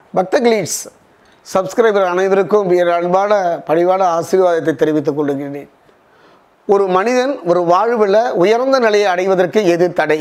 பக்த கிளீட்ஸ் சப்ஸ்கிரைபர் அனைவருக்கும் என் அன்பான பணிவான ஆசீர்வாதத்தை தெரிவித்துக் கொள்கிறேன் ஒரு மனிதன் ஒரு வாழ்வில் உயர்ந்த நிலையை அடைவதற்கு எது தடை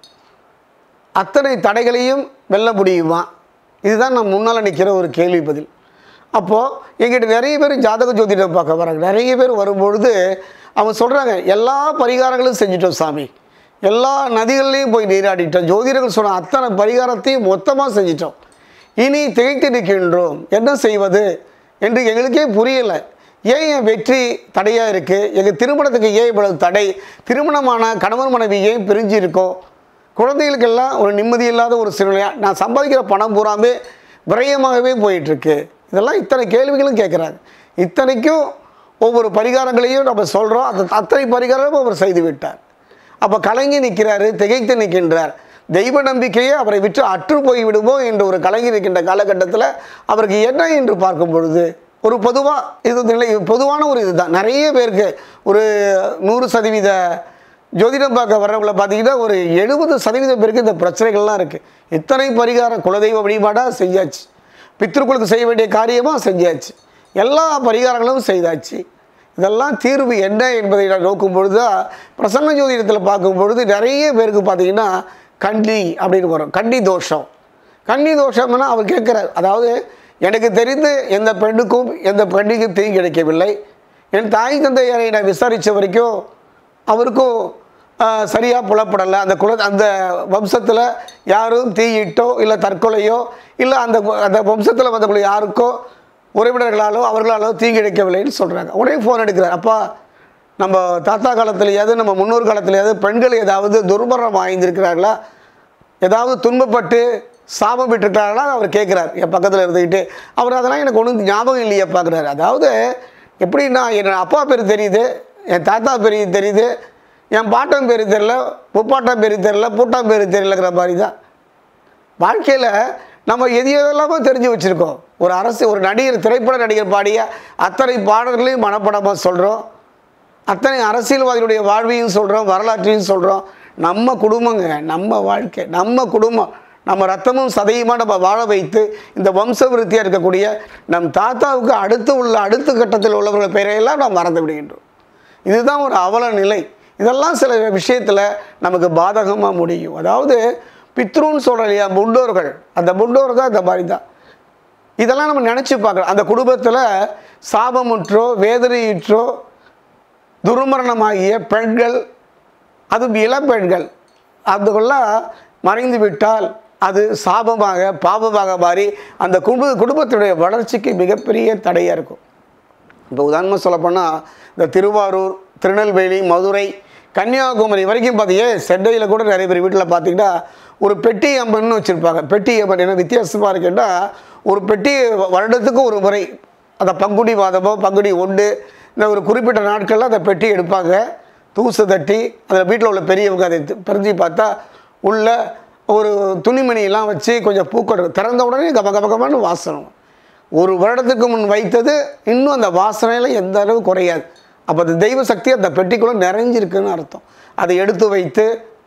அத்தனை தடைகளையும் வெல்ல முடியுமா இதுதான் நான் முன்னால் நிற்கிற ஒரு கேள்வி பதில் அப்போது எங்கிட்ட நிறைய பேர் ஜாதக ஜோதிடம் பார்க்க வராங்க நிறைய பேர் வரும்பொழுது அவங்க சொல்கிறாங்க எல்லா பரிகாரங்களும் செஞ்சிட்டோம் சாமி எல்லா நதிகள்லையும் போய் நீராடிட்டோம் ஜோதிடர்கள் சொன்ன அத்தனை பரிகாரத்தையும் மொத்தமாக செஞ்சிட்டோம் இனி திகைத்து நிற்கின்றோம் என்ன செய்வது என்று எங்களுக்கே புரியலை ஏன் என் வெற்றி தடையாக இருக்குது எங்கள் திருமணத்துக்கு ஏன் இவ்வளவு தடை திருமணமான கணவன் மனைவி ஏன் பிரிஞ்சு இருக்கோம் குழந்தைகளுக்கெல்லாம் ஒரு நிம்மதி இல்லாத ஒரு சூழ்நிலையாக நான் சம்பாதிக்கிற பணம் பூராமே விரயமாகவே போயிட்டுருக்கு இதெல்லாம் இத்தனை கேள்விகளும் கேட்குறாங்க இத்தனைக்கும் ஒவ்வொரு பரிகாரங்களையும் நம்ம சொல்கிறோம் அந்த அத்தனை பரிகாரமும் அவர் செய்து விட்டார் அப்போ கலங்கி நிற்கிறாரு திகைத்து நிற்கின்றார் தெய்வ நம்பிக்கையே அவரை விட்டு அற்று போய் விடுமோ என்று ஒரு கலங்கி நிற்கின்ற காலகட்டத்தில் அவருக்கு என்ன என்று பார்க்கும் பொழுது ஒரு பொதுவாக இது நிலை பொதுவான ஒரு இதுதான் நிறைய பேருக்கு ஒரு நூறு சதவீத ஜோதிடம் பார்க்க வர்றவங்களை பார்த்தீங்கன்னா ஒரு எழுபது சதவீதம் பேருக்கு இந்த பிரச்சனைகள்லாம் இருக்குது இத்தனை பரிகாரம் குலதெய்வ வழிபாடாக செஞ்சாச்சு பித்ருக்களுக்கு செய்ய வேண்டிய காரியமாக செஞ்சாச்சு எல்லா பரிகாரங்களும் செய்தாச்சு இதெல்லாம் தீர்வு என்ன என்பதை நான் நோக்கும் பொழுது தான் பிரசன்ன ஜோதிடத்தில் பார்க்கும் பொழுது நிறைய பேருக்கு பார்த்தீங்கன்னா கண்டி அப்படின்னு வரும் கண்டி தோஷம் கன்னி தோஷம்னா அவர் கேட்குறார் அதாவது எனக்கு தெரிந்து எந்த பெண்ணுக்கும் எந்த பெண்ணுக்கும் தீ கிடைக்கவில்லை என் தாய் தந்தையரை நான் விசாரித்த வரைக்கும் அவருக்கும் சரியாக புலப்படலை அந்த குல அந்த வம்சத்தில் யாரும் தீயிட்டோ இல்லை தற்கொலையோ இல்லை அந்த அந்த வம்சத்தில் வந்தவங்களுக்கு யாருக்கோ உறவினர்களாலோ அவர்களாலோ தீங்கு கிடைக்கவில்லைன்னு சொல்கிறாங்க உடனே ஃபோன் எடுக்கிறார் அப்பா நம்ம தாத்தா காலத்துலையாவது நம்ம முன்னோர் காலத்துலையாவது பெண்கள் ஏதாவது துர்மரணம் வாய்ந்திருக்கிறார்களா ஏதாவது துன்பப்பட்டு சாபம் விட்டுருக்காங்களா அவர் கேட்குறார் என் பக்கத்தில் இருந்துக்கிட்டு அவர் அதெல்லாம் எனக்கு ஒன்றும் ஞாபகம் இல்லையே பார்க்குறாரு அதாவது எப்படின்னா என் அப்பா பேர் தெரியுது என் தாத்தா பேர் தெரியுது என் பாட்டன் பேர் தெரில முப்பாட்டம் பேர் தெரில பூட்டான் பேர் தெரியலங்கிற மாதிரி தான் வாழ்க்கையில் நம்ம எது எதெல்லாமோ தெரிஞ்சு வச்சுருக்கோம் ஒரு அரசு ஒரு நடிகர் திரைப்பட நடிகர் பாடிய அத்தனை பாடல்களையும் மனப்படமாக சொல்கிறோம் அத்தனை அரசியல்வாதிகளுடைய வாழ்வையும் சொல்கிறோம் வரலாற்றையும் சொல்கிறோம் நம்ம குடும்பங்க நம்ம வாழ்க்கை நம்ம குடும்பம் நம்ம ரத்தமும் சதையுமா நம்ம வாழ வைத்து இந்த வம்ச விருத்தியாக இருக்கக்கூடிய நம் தாத்தாவுக்கு அடுத்து உள்ள அடுத்த கட்டத்தில் உள்ளவர்கள் பெயரையெல்லாம் நாம் மறந்து விடுகின்றோம் இதுதான் ஒரு அவல நிலை இதெல்லாம் சில விஷயத்தில் நமக்கு பாதகமாக முடியும் அதாவது பித்ருன்னு சொல்கிறோம் இல்லையா முண்டோர்கள் அந்த முண்டோர் தான் இந்த மாதிரி தான் இதெல்லாம் நம்ம நினச்சி பார்க்கலாம் அந்த குடும்பத்தில் சாபமுற்றோ வேதனையுற்றோ துர்மரணமாகிய பெண்கள் அதுவும் இளம்பெண்கள் அதுக்கெல்லாம் மறைந்து விட்டால் அது சாபமாக பாபமாக மாறி அந்த குடும்ப குடும்பத்துடைய வளர்ச்சிக்கு மிகப்பெரிய தடையாக இருக்கும் இப்போ உதாரணமாக சொல்லப்போனால் இந்த திருவாரூர் திருநெல்வேலி மதுரை கன்னியாகுமரி வரைக்கும் பார்த்தீங்க சென்னையில் கூட நிறைய பேர் வீட்டில் பார்த்தீங்கன்னா ஒரு பெட்டி அம்மன் வச்சுருப்பாங்க பெட்டி அம்மன் என்ன வித்தியாசமாக இருக்குன்னா ஒரு பெட்டி வருடத்துக்கு ஒரு முறை அந்த பங்குனி மாதமோ பங்குனி ஒன்று இந்த ஒரு குறிப்பிட்ட நாட்களில் அந்த பெட்டி எடுப்பாங்க தூசு தட்டி அதில் வீட்டில் உள்ள பெரியவங்க அதை பிரிஞ்சு பார்த்தா உள்ள ஒரு துணிமணியெல்லாம் வச்சு கொஞ்சம் பூக்கள் திறந்த உடனே கப கப கபன்னு வாசனம் ஒரு வருடத்துக்கு முன் வைத்தது இன்னும் அந்த வாசனையில் எந்த அளவு குறையாது அப்போ அந்த தெய்வ சக்தி அந்த பெட்டிக்குள்ளே நிறைஞ்சிருக்குன்னு அர்த்தம் அதை எடுத்து வைத்து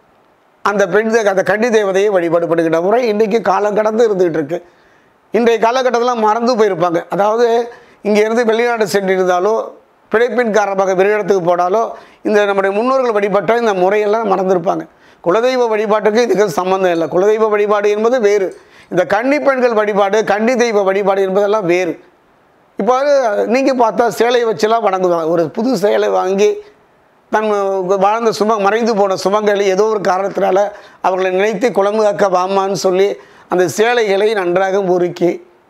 அந்த பெண் அந்த கன்னி தேவதையை வழிபாடு பண்ணுகின்ற முறை இன்றைக்கி காலம் கடந்து இருந்துகிட்டு இருக்கு இன்றைய காலகட்டத்தில் மறந்து போயிருப்பாங்க அதாவது இங்கேருந்து வெளிநாடு சென்றிருந்தாலோ பிழைப்பின் காரணமாக வெளியிடத்துக்கு போனாலோ இந்த நம்முடைய முன்னோர்கள் வழிபட்ட இந்த முறையெல்லாம் மறந்துருப்பாங்க குலதெய்வ வழிபாட்டுக்கு இதுக்கு சம்மந்தம் இல்லை குலதெய்வ வழிபாடு என்பது வேறு இந்த கன்னி பெண்கள் வழிபாடு கன்னி தெய்வ வழிபாடு என்பதெல்லாம் வேறு இப்போ நீங்கள் பார்த்தா சேலை வச்சுலாம் வணங்குவாங்க ஒரு புது சேலை வாங்கி தன் வாழ்ந்த சும மறைந்து போன சுமங்களை ஏதோ ஒரு காரணத்தினால அவர்களை நினைத்து குழம்பு காக்க வாமான்னு சொல்லி அந்த சேலைகளை நன்றாக முறுக்கி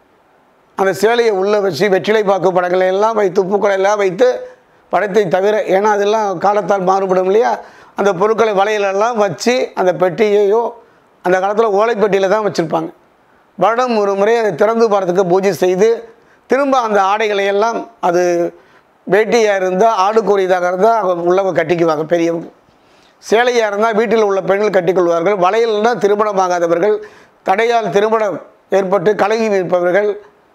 அந்த சேலையை உள்ளே வச்சு வெற்றிலை பாக்கு படங்களை எல்லாம் வைத்து பூக்களை எல்லாம் வைத்து படத்தை தவிர ஏன்னா அதெல்லாம் காலத்தால் மாறுபடும் இல்லையா அந்த பொருட்களை வளையலெல்லாம் வச்சு அந்த பெட்டியையோ அந்த காலத்தில் ஓலைப்பெட்டியில் தான் வச்சுருப்பாங்க வருடம் ஒரு முறை அதை திறந்து பார்த்துக்கு பூஜை செய்து திரும்ப அந்த ஆடைகளை எல்லாம் அது வேட்டியாக இருந்தால் ஆடுக்குரியதாக இருந்தால் உள்ளவங்க கட்டிக்குவாங்க பெரியவங்க சேலையாக இருந்தால் வீட்டில் உள்ள பெண்கள் கட்டிக்கொள்வார்கள் வளையல்னா திருமணமாகாதவர்கள் தடையால் திருமணம் ஏற்பட்டு கலங்கி நிற்பவர்கள்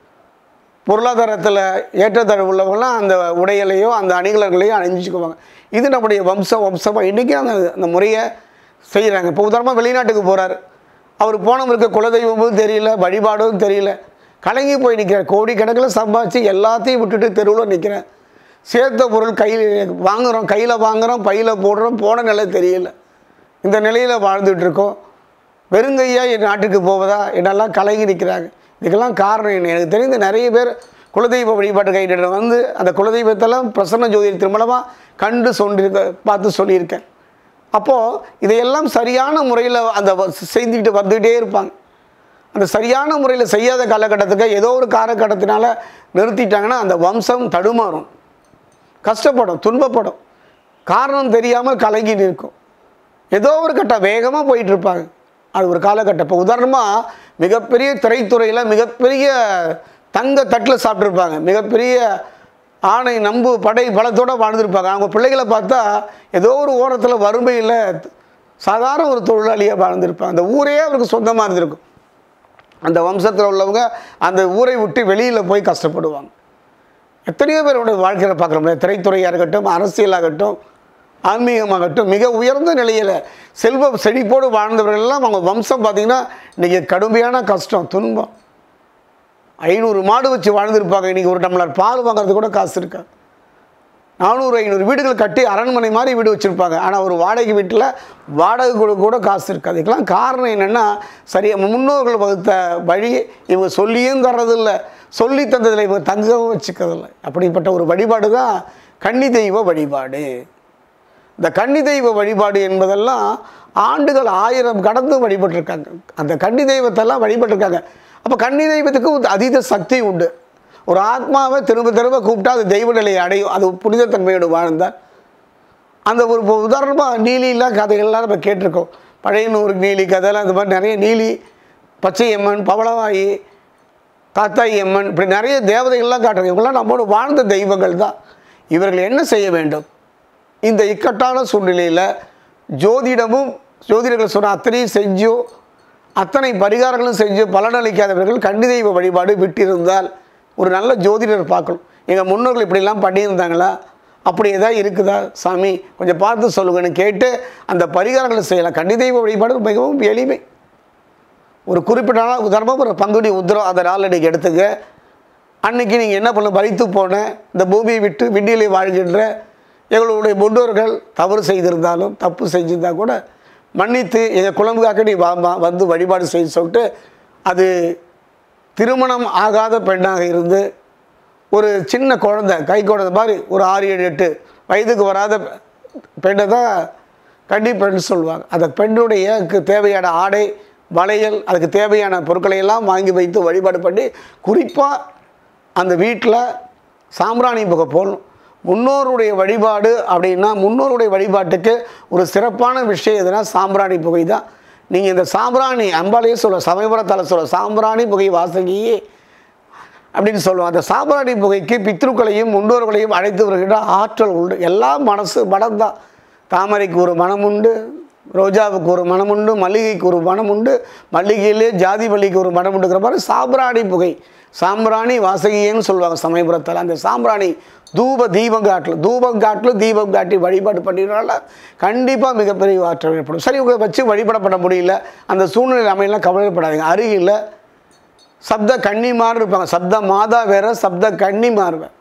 பொருளாதாரத்தில் ஏற்றத்தாழ்வு உள்ளவங்களாம் அந்த உடைகளையோ அந்த அணிகலன்களையோ அணிஞ்சுக்குவாங்க இது நம்முடைய வம்சம் வம்சமாக இன்றைக்கி அந்த அந்த முறையை செய்கிறாங்க இப்போ உதாரணமாக வெளிநாட்டுக்கு போகிறார் அவர் போனவருக்கு குலதெய்வமும் தெரியல வழிபாடும் தெரியல கலங்கி போய் நிற்கிறேன் கோடிக்கணக்கில் சம்பாதிச்சு எல்லாத்தையும் விட்டுட்டு தெருவில் நிற்கிறேன் சேர்த்த பொருள் கையில் வாங்குகிறோம் கையில் வாங்குகிறோம் பையில் போடுறோம் போன நிலை தெரியல இந்த நிலையில் வாழ்ந்துட்டு இருக்கோம் வெறுங்கையா என் நாட்டுக்கு போவதா என்னெல்லாம் கலங்கி நிற்கிறாங்க இதுக்கெல்லாம் காரணம் என்ன எனக்கு தெரிந்து நிறைய பேர் குலதெய்வ வழிபாட்டு கையிட வந்து அந்த குலதெய்வத்தெல்லாம் பிரசன்ன ஜோதிடத்தின் மூலமாக கண்டு சொல்லியிருக்க பார்த்து சொல்லியிருக்கேன் அப்போது இதையெல்லாம் சரியான முறையில் அந்த வ- செஞ்சுக்கிட்டு வந்துக்கிட்டே இருப்பாங்க அந்த சரியான முறையில் செய்யாத காலகட்டத்துக்கு ஏதோ ஒரு காலகட்டத்தினால நிறுத்திட்டாங்கன்னா அந்த வம்சம் தடுமாறும் கஷ்டப்படும் துன்பப்படும் காரணம் தெரியாமல் கலங்கி நிற்கும் ஏதோ ஒரு கட்டம் வேகமாக போயிட்டு இருப்பாங்க அது ஒரு காலகட்டம் இப்போ உதாரணமாக மிகப்பெரிய திரைத்துறையில் மிகப்பெரிய தங்க தட்டில் சாப்பிட்ருப்பாங்க மிகப்பெரிய ஆணை நம்பு படை பலத்தோடு வாழ்ந்திருப்பாங்க அவங்க பிள்ளைகளை பார்த்தா ஏதோ ஒரு ஓரத்தில் வறுமையில் சாதாரண ஒரு தொழிலாளியாக வாழ்ந்திருப்பாங்க அந்த ஊரே அவருக்கு சொந்தமாக இருந்திருக்கும் அந்த வம்சத்தில் உள்ளவங்க அந்த ஊரை விட்டு வெளியில் போய் கஷ்டப்படுவாங்க எத்தனையோ பேரோட வாழ்க்கையில் பார்க்குற முடியாது திரைத்துறையாக இருக்கட்டும் அரசியலாகட்டும் ஆன்மீகமாகட்டும் மிக உயர்ந்த நிலையில் செல்வ செழிப்போடு வாழ்ந்தவர்கள் எல்லாம் அவங்க வம்சம் பார்த்திங்கன்னா இன்றைக்கி கடுமையான கஷ்டம் துன்பம் ஐநூறு மாடு வச்சு வாழ்ந்திருப்பாங்க இன்றைக்கி ஒரு டம்ளர் பால் வாங்குறது கூட காசு இருக்கா நானூறு ஐநூறு வீடுகள் கட்டி அரண்மனை மாதிரி வீடு வச்சுருப்பாங்க ஆனால் ஒரு வாடகை வீட்டில் வாடகை கூட கூட காசு இருக்காது இதுக்கெல்லாம் காரணம் என்னென்னா சரியாக முன்னோர்கள் வகுத்த வழி இவங்க சொல்லியும் தர்றதில்ல சொல்லி தந்ததில்லை இவங்க தங்கவும் வச்சுக்கிறதில்ல அப்படிப்பட்ட ஒரு வழிபாடு தான் கன்னி தெய்வ வழிபாடு இந்த கன்னி தெய்வ வழிபாடு என்பதெல்லாம் ஆண்டுகள் ஆயிரம் கடந்து வழிபட்டிருக்காங்க அந்த கன்னி தெய்வத்தெல்லாம் வழிபட்டிருக்காங்க அப்போ கன்னி தெய்வத்துக்கு ஒரு அதீத சக்தி உண்டு ஒரு ஆத்மாவை திரும்ப திரும்ப கூப்பிட்டா அது தெய்வ நிலையை அடையும் அது புனிதத்தன்மையோடு வாழ்ந்தால் அந்த ஒரு இப்போ உதாரணமாக நீலிலாம் கதைகள்லாம் நம்ம கேட்டிருக்கோம் பழையனூர் நீலி கதைலாம் இந்த மாதிரி நிறைய நீலி பச்சையம்மன் பவளவாயி காத்தாயி அம்மன் இப்படி நிறைய தேவதைகள்லாம் காட்டுறாங்க இவங்கெல்லாம் நம்மோடு வாழ்ந்த தெய்வங்கள் தான் இவர்கள் என்ன செய்ய வேண்டும் இந்த இக்கட்டான சூழ்நிலையில் ஜோதிடமும் ஜோதிடர்கள் சொன்ன அத்தனையும் செஞ்சோ அத்தனை பரிகாரங்களும் செஞ்சு பலனளிக்காதவர்கள் கன்னி தெய்வ வழிபாடு விட்டிருந்தால் ஒரு நல்ல ஜோதிடர் பார்க்கணும் எங்கள் முன்னோர்கள் இப்படிலாம் பண்ணியிருந்தாங்களா அப்படி ஏதாவது இருக்குதா சாமி கொஞ்சம் பார்த்து சொல்லுங்கன்னு கேட்டு அந்த பரிகாரங்களை செய்யலாம் கன்னி தெய்வ வழிபாடு மிகவும் எளிமை ஒரு குறிப்பிட்ட நாள் உதாரணமாக ஒரு பங்குனி உத்திரம் அந்த நாள் அன்றைக்கி எடுத்துங்க அன்னைக்கு நீங்கள் என்ன பண்ண வரித்து போன இந்த பூமியை விட்டு விண்ணிலே வாழ்கின்ற எங்களுடைய முன்னோர்கள் தவறு செய்திருந்தாலும் தப்பு செஞ்சிருந்தா கூட மன்னித்து எங்கள் குழம்புக்காக நீ வாமா வந்து வழிபாடு செய்ய சொல்லிட்டு அது திருமணம் ஆகாத பெண்ணாக இருந்து ஒரு சின்ன குழந்தை கை குழந்தை மாதிரி ஒரு ஆறு ஏழு எட்டு வயதுக்கு வராத பெண்ணை தான் கன்னி பெண் சொல்லுவாங்க அந்த பெண்ணுடைய க்கு தேவையான ஆடை வளையல் அதுக்கு தேவையான பொருட்களை எல்லாம் வாங்கி வைத்து வழிபாடு பண்ணி குறிப்பாக அந்த வீட்டில் சாம்பிராணி புகை போடணும் முன்னோருடைய வழிபாடு அப்படின்னா முன்னோருடைய வழிபாட்டுக்கு ஒரு சிறப்பான விஷயம் எதுனா சாம்பிராணி புகை தான் நீங்கள் இந்த சாம்பிராணி அம்பாலேயே சொல்ல சமயபுரத்தால் சொல்ல சாம்பிராணி புகை வாசகியே அப்படின்னு சொல்லுவோம் அந்த சாம்பிராணி புகைக்கு பித்ருக்களையும் முன்னோர்களையும் அழைத்து வருகின்ற ஆற்றல் உண்டு எல்லாம் மனசு மனம் தான் தாமரைக்கு ஒரு மனம் உண்டு ரோஜாவுக்கு ஒரு மனம் உண்டு மல்லிகைக்கு ஒரு மனம் உண்டு மல்லிகையிலே ஜாதி மல்லிகைக்கு ஒரு மனம் உண்டுங்கிற மாதிரி சாம்பிராணி புகை சாம்பிராணி வாசகியன்னு சொல்லுவாங்க சமயபுரத்தில் அந்த சாம்பிராணி தூப தீபம் காட்டில் தூபம் காட்டில் தீபம் காட்டி வழிபாடு பண்ணினால கண்டிப்பாக மிகப்பெரிய ஆற்றல் ஏற்படும் சரி உங்களை வச்சு வழிபாட பண்ண முடியல அந்த சூழ்நிலை அமையெல்லாம் கவலைப்படாதீங்க அருகில் சப்த கன்னிமார் இருப்பாங்க சப்த மாதா வேற சப்த கன்னிமார் வேற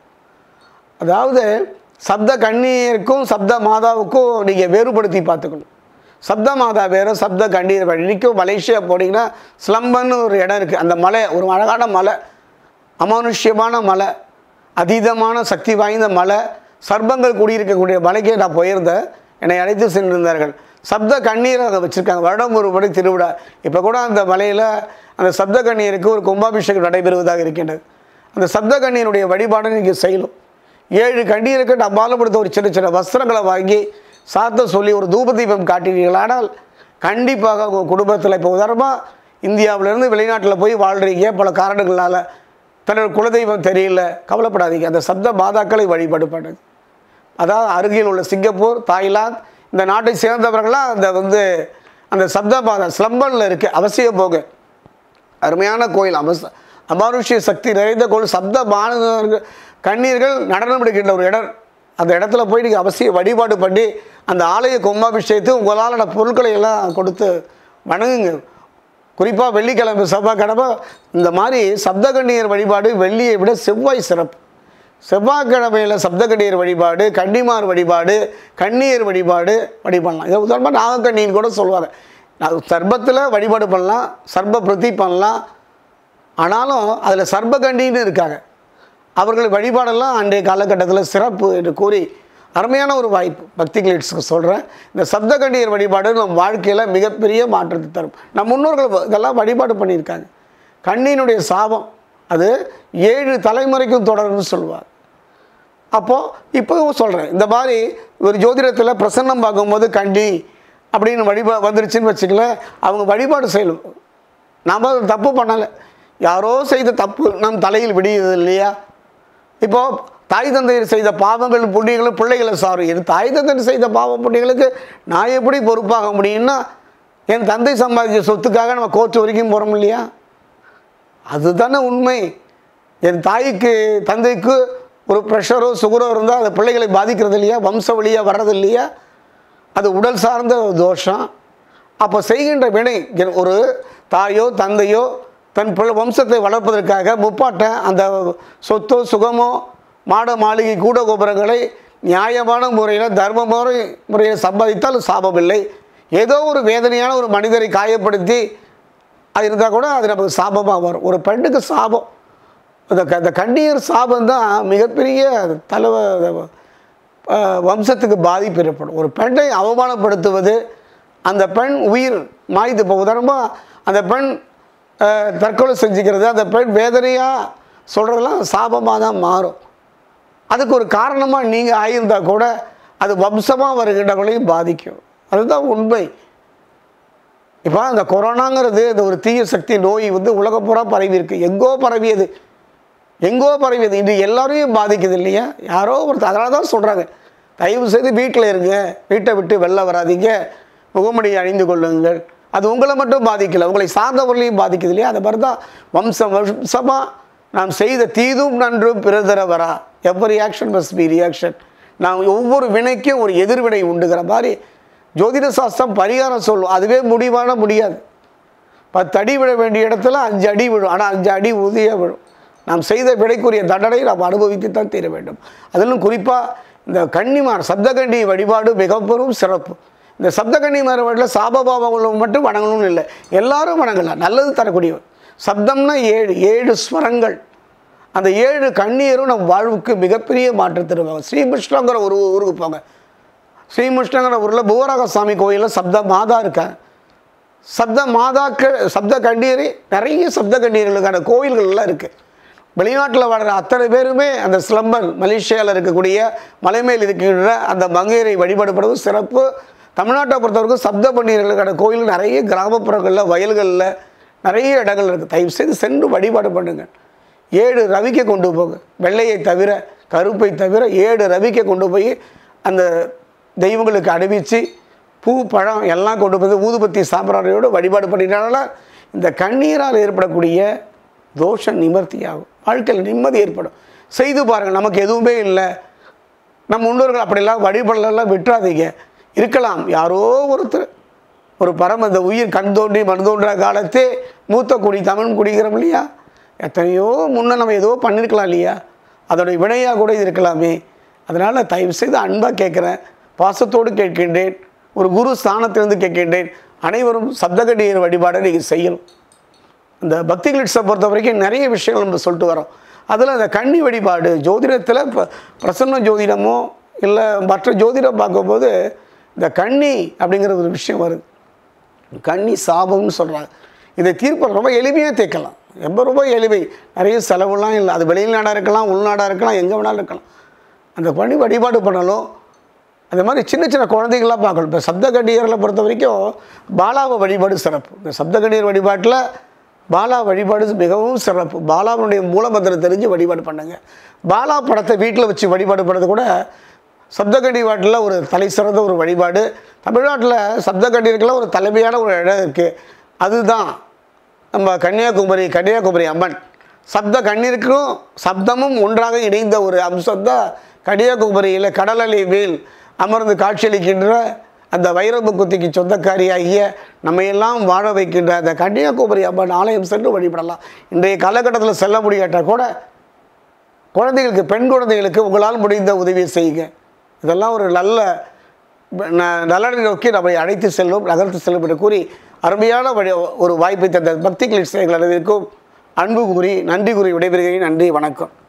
அதாவது சப்த கன்னியருக்கும் சப்த மாதாவுக்கும் நீங்கள் வேறுபடுத்தி பார்த்துக்கணும் சப்த மாதா வேறு சப்த கண்ணீர் வேறு இன்றைக்கும் மலேசியா போனீங்கன்னா ஸ்லம்பன்னு ஒரு இடம் இருக்குது அந்த மலை ஒரு அழகான மலை அமானுஷ்யமான மலை அதீதமான சக்தி வாய்ந்த மலை சர்ப்பங்கள் குடியிருக்கக்கூடிய மலைக்கே நான் போயிருந்தேன் என்னை அழைத்து சென்றிருந்தார்கள் சப்த கண்ணீரை அங்கே வச்சுருக்காங்க வருடம் ஒரு முறை திருவிழா இப்போ கூட அந்த மலையில் அந்த சப்த கண்ணீருக்கு ஒரு கும்பாபிஷேகம் நடைபெறுவதாக இருக்கின்றது அந்த சப்த கண்ணீருடைய வழிபாடு நீங்கள் செய்யணும் ஏழு கண்ணீருக்கு நம்மால் கொடுத்த ஒரு சின்ன சின்ன வஸ்திரங்களை வாங்கி சாத்த சொல்லி ஒரு தூப தீபம் காட்டினீர்களானால் கண்டிப்பாக உங்கள் குடும்பத்தில் இப்போ உதாரணமாக இந்தியாவிலேருந்து வெளிநாட்டில் போய் வாழ்கிறீங்க பல காரணங்களால் தன்னோட குலதெய்வம் தெரியல கவலைப்படாதீங்க அந்த சப்த மாதாக்களை வழிபாடு பண்ணுங்க அதாவது அருகில் உள்ள சிங்கப்பூர் தாய்லாந்து இந்த நாட்டை சேர்ந்தவர்களாம் அந்த வந்து அந்த சப்த மாதா ஸ்லம்பனில் இருக்குது அவசியம் போங்க அருமையான கோயில் அமச அமானுஷ்ய சக்தி நிறைந்த கோயில் சப்த மாணவர்கள் கண்ணீர்கள் நடனம் எடுக்கின்ற ஒரு இடம் அந்த இடத்துல போய் நீங்கள் அவசியம் வழிபாடு பண்ணி அந்த ஆலய கும்பாபிஷேகத்தை உங்களால் பொருட்களை எல்லாம் கொடுத்து வணங்குங்க குறிப்பாக வெள்ளிக்கிழமை செவ்வாய்க்கிழமை இந்த மாதிரி சப்தகண்ணியர் வழிபாடு வெள்ளியை விட செவ்வாய் சிறப்பு செவ்வாய்க்கிழமையில் சப்தகண்ணியர் வழிபாடு கன்னிமார் வழிபாடு கண்ணியர் வழிபாடு வழிபடலாம் இதை உதாரணமாக நாகக்கண்ணின்னு கூட சொல்லுவாங்க அது சர்பத்தில் வழிபாடு பண்ணலாம் சர்ப பிரதி பண்ணலாம் ஆனாலும் அதில் சர்பகண்டின்னு இருக்காங்க அவர்கள் வழிபாடெல்லாம் அன்றைய காலகட்டத்தில் சிறப்பு என்று கூறி அருமையான ஒரு வாய்ப்பு பக்தி கிளிட்ஸுக்கு சொல்கிறேன் இந்த சப்தகண்டியர் வழிபாடு நம் வாழ்க்கையில் மிகப்பெரிய மாற்றத்தை தரும் நம் முன்னோர்கள் இதெல்லாம் வழிபாடு பண்ணியிருக்காங்க கண்ணினுடைய சாபம் அது ஏழு தலைமுறைக்கும் தொடரும்னு சொல்லுவார் அப்போது இப்போவும் சொல்கிறேன் இந்த மாதிரி ஒரு ஜோதிடத்தில் பிரசன்னம் பார்க்கும்போது கண்டி அப்படின்னு வழிபா வந்துருச்சுன்னு வச்சுக்கலேன் அவங்க வழிபாடு செய்யணும் நாம் தப்பு பண்ணலை யாரோ செய்த தப்பு நம் தலையில் விடியுது இல்லையா இப்போது தாய் தந்தையர் செய்த பாவங்கள் புண்ணியங்களும் பிள்ளைகளை சாரும் இது தாய் தந்தையர் செய்த பாவ புண்ணியங்களுக்கு நான் எப்படி பொறுப்பாக முடியும்னா என் தந்தை சம்பாதிச்ச சொத்துக்காக நம்ம கோர்ட் வரைக்கும் போகிறோம் இல்லையா அதுதானே உண்மை என் தாய்க்கு தந்தைக்கு ஒரு ப்ரெஷரோ சுகரோ இருந்தால் அது பிள்ளைகளை பாதிக்கிறது இல்லையா வம்ச வழியாக வர்றது இல்லையா அது உடல் சார்ந்த ஒரு தோஷம் அப்போ செய்கின்ற வினை என் ஒரு தாயோ தந்தையோ தன் பிள்ளை வம்சத்தை வளர்ப்பதற்காக முப்பாட்ட அந்த சொத்தோ சுகமோ மாட மாளிகை கூட கோபுரங்களை நியாயமான முறையில் தர்மமான முறையில் சம்பாதித்தால் சாபமில்லை ஏதோ ஒரு வேதனையான ஒரு மனிதரை காயப்படுத்தி அது இருந்தால் கூட அது நமக்கு சாபமாக வரும் ஒரு பெண்ணுக்கு சாபம் அந்த க- அந்த கண்ணீர் சாபம் தான் மிகப்பெரிய தலைவ அஹ், வம்சத்துக்கு பாதிப்பு ஏற்படும் ஒரு பெண்ணை அவமானப்படுத்துவது அந்த பெண் உயிர் மாய்த்து போகும் உதாரணமாக அந்த பெண் அஹ், தற்கொலை செஞ்சுக்கிறது அந்த பெண் வேதனையாக சொல்கிறதெல்லாம் சாபமாக தான் மாறும் அதுக்கு ஒரு காரணமாக நீங்கள் ஆயிருந்தால் கூட அது வம்சமாக வருகின்றவங்களையும் பாதிக்கும் அதுதான் உண்மை இப்போ அந்த கொரோனாங்கிறது இந்த ஒரு தீய சக்தி நோய் வந்து உலகம் பூரா பரவி இருக்கு எங்கோ பரவியது எங்கோ பரவியது இன்று எல்லாரையும் பாதிக்குது இல்லையா யாரோ ஒருத்தர் அதனால தான் சொல்கிறாங்க தயவு செய்து வீட்டில் இருங்க வீட்டை விட்டு வெளில வராதீங்க முகமூடி அணிந்து கொள்ளுங்கள் அது உங்களை மட்டும் பாதிக்கல உங்களை சார்ந்தவர்களையும் பாதிக்குது இல்லையா அது மாதிரி தான் வம்சம் வம்சமாக நாம் செய்த தீதும் நன்றும் பிறதர வரா every action must be reaction நாம் ஒவ்வொரு வினைக்கும் ஒரு எதிர்வினை உண்டுங்கிற மாதிரி ஜோதிட சாஸ்திரம் பரிகாரம் சொல்லும் அதுவே முடிவான முடியாது பத்து அடி விழ வேண்டிய இடத்துல அஞ்சு அடி விழும் ஆனால் அஞ்சு அடி உறுதியாக விழும் நாம் செய்த விடைக்குரிய தண்டனை நாம் அனுபவித்து தான் தீர வேண்டும் அதிலும் குறிப்பாக இந்த கன்னிமார் சப்தகன்னி வழிபாடு மிகப்பெரும் சிறப்பு இந்த சப்தகன்னி வழிபாட்டில் சாபபாபம் உள்ளவங்க மட்டும் வணங்கணும்னு இல்லை எல்லாரும் வணங்கலாம் நல்லது தரக்கூடியவர் சப்தம்னா ஏழு ஏழு ஸ்வரங்கள் அந்த ஏழு கண்ணீரும் நம் வாழ்வுக்கு மிகப்பெரிய மாற்றம் தருவாங்க ஸ்ரீகிருஷ்ணங்கிற ஒரு ஊருக்கு போங்க ஸ்ரீகிருஷ்ணங்கிற ஊரில் பூவராக சாமி கோயிலில் சப்த மாதா இருக்காங்க சப்த மாதாக்கு சப்த கண்ணீர் நிறைய சப்த கண்ணீர்களுக்கான கோயில்கள்லாம் இருக்குது வெளிநாட்டில் வாழ்கிற அத்தனை பேருமே அந்த ஸ்லம்பர் மலேசியாவில் இருக்கக்கூடிய மலைமேல் இருக்கின்ற அந்த மங்கையரை வழிபடுறது சிறப்பு தமிழ்நாட்டை பொறுத்தவரைக்கும் சப்த பன்னீர்களுக்கான கோயில் நிறைய கிராமப்புறங்களில் வயல்களில் நிறைய இடங்கள் இருக்குது தயவு செய்து சென்று வழிபாடு பண்ணுங்க ஏழு ரவிக்கை கொண்டு போங்க வெள்ளையை தவிர கருப்பை தவிர ஏழு ரவிக்கை கொண்டு போய் அந்த தெய்வங்களுக்கு அணிவிச்சு பூ பழம் எல்லாம் கொண்டு போய் ஊதுபத்தி சாம்பிராணியோடு வழிபாடு பண்ணினால இந்த கண்ணீரால் ஏற்படக்கூடிய தோஷம் நிவர்த்தியாகும் வாழ்க்கையில் நிம்மதி ஏற்படும் செய்து பாருங்கள் நமக்கு எதுவுமே இல்லை நம்ம முன்னோர்கள் அப்படிலாம் வழிபாடலாம் விட்டுறாதீங்க இருக்கலாம் யாரோ ஒருத்தர் ஒரு பரம இந்த உயிர் கண் தோன்றி மண் தோன்றா காலத்தே மூத்த குடி தமிழ் குடிக்கிறோம் இல்லையா எத்தனையோ முன்ன நம்ம ஏதோ பண்ணியிருக்கலாம் இல்லையா அதோடைய வினையாக கூட இது இருக்கலாமே அதனால் தயவு செய்து அன்பாக கேட்குறேன் பாசத்தோடு கேட்கின்றேன் ஒரு குரு ஸ்தானத்திலிருந்து கேட்கின்றேன் அனைவரும் சப்தகடியர் வழிபாடை நீங்கள் செய்யணும் இந்த பக்தி கிளிட்ஸை பொறுத்த வரைக்கும் நிறைய விஷயங்கள் நம்ம சொல்லிட்டு வரோம் அதில் அந்த கன்னி வழிபாடு ஜோதிடத்தில் இப்போ பிரசன்ன ஜோதிடமோ இல்லை மற்ற ஜோதிடம் பார்க்கும்போது இந்த கன்னி அப்படிங்கிற ஒரு விஷயம் வருது கன்னி சாபம்னு சொல்கிறாங்க இதை தீர்ப்பு ரொம்ப எளிமையாக தேக்கலாம் ரொம்ப ரொம்ப எளிமை நிறைய செலவுலாம் இல்லை அது வெளிநாடாக இருக்கலாம் உள்நாடாக இருக்கலாம் எங்கே வேணாலும் இருக்கலாம் அந்த பண்ணி வழிபாடு பண்ணணும் அந்த மாதிரி சின்ன சின்ன குழந்தைகள்லாம் பார்க்கணும் இப்போ சப்தகண்டியர்களை பொறுத்த வரைக்கும் பாலாவை வழிபாடு சிறப்பு இந்த சப்தகண்டியர் வழிபாட்டில் பாலா வழிபாடு மிகவும் சிறப்பு பாலாவுடைய மூலமந்திரம் தெரிஞ்சு வழிபாடு பண்ணுங்க பாலா படத்தை வீட்டில் வச்சு வழிபாடு பண்ணுறது கூட சப்தகண்டி வாட்டில் ஒரு தலை சிறந்த ஒரு வழிபாடு தமிழ்நாட்டில் சப்தகண்டியருக்கெல்லாம் ஒரு தலைமையான ஒரு இடம் இருக்குது அதுதான் நம்ம கன்னியாகுமரி கன்னியாகுமரி அம்மன் சப்த கண்ணீருக்கும் சப்தமும் ஒன்றாக இணைந்த ஒரு அம்சம் தான் கன்னியாகுமரியில் கடலலை மேல் அமர்ந்து காட்சியளிக்கின்ற அந்த வைரமுக்குத்திக்கு சொந்தக்காரியாகிய நம்மையெல்லாம் வாழ வைக்கின்ற அந்த கன்னியாகுமரி அம்மன் ஆலயம் சென்று வழிபடலாம் இன்றைய காலகட்டத்தில் செல்ல முடியாட்டா கூட குழந்தைகளுக்கு பெண் குழந்தைகளுக்கு உங்களால் முடிந்த உதவியை செய்யுங்க இதெல்லாம் ஒரு நல்ல ந- நலனை நோக்கி நம்மை அழைத்து செல்வோம் நகர்த்து செல்வோம் என்று கூறி அருமையான வழி ஒரு வாய்ப்பை தந்த பக்தி கிளிட்ஸ் எங்கள் அளவிற்கும் அன்பு கூறி நன்றி கூறி விடைபெறுகிறேன் நன்றி வணக்கம்